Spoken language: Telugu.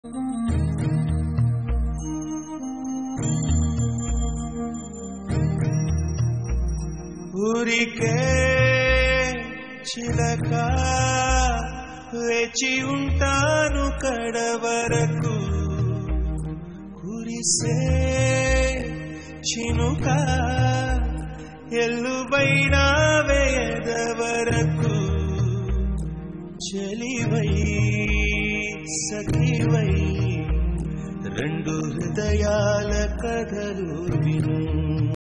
ఊరికే చిలక వేచి ఉంటాను కడవరకు కురిసే చినుక ఎల్లుబైన వేయదవరకు చలివై సఖివై రెండు హృదయాల కథలు విను